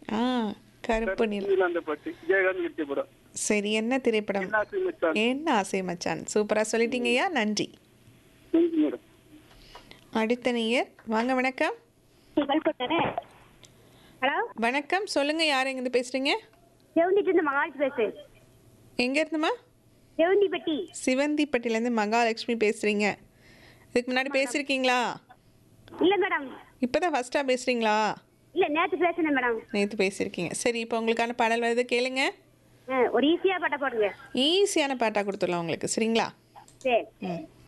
ஆ கருப்பு நிலம் அந்த பாட்டு விஜயகாந்த் நடிச்ச படம் சரி என்ன திரைப்படம் என்ன ஆசை மச்சான் என்ன ஆசை மச்சான் சூப்பரா சொல்லிட்டீங்கய்யா நன்றி நன்றி மேடம் அடுத்த நேயர் வாங்க வணக்கம் ஹலோ வணக்கம் சொல்லுங்க யார் எங்கிருந்து பேசுறீங்க செவந்திட்டு இருந்து மகாலிஷ் பேசுறேன் எங்க இருந்துமா செவந்திப்பட்டி சிவந்திப்பட்டிலேருந்து மகாலட்சுமி பேசுறீங்க இதுக்கு முன்னாடி பேசியிருக்கீங்களா இல்ல மேடம் இப்போதான் ஃபர்ஸ்டா பேசுறீங்களா இல்ல நேத்து பேசினேன் மேடம் நேற்று பேசியிருக்கீங்க சரி இப்போ உங்களுக்கான பாடல் வருது கேளுங்க ஆ, ஒரு ஈஸியா பாட்ட போடுங்க ஈஸியான பாட்டாக கொடுத்துடலாம் உங்களுக்கு சரிங்களா சரி ம்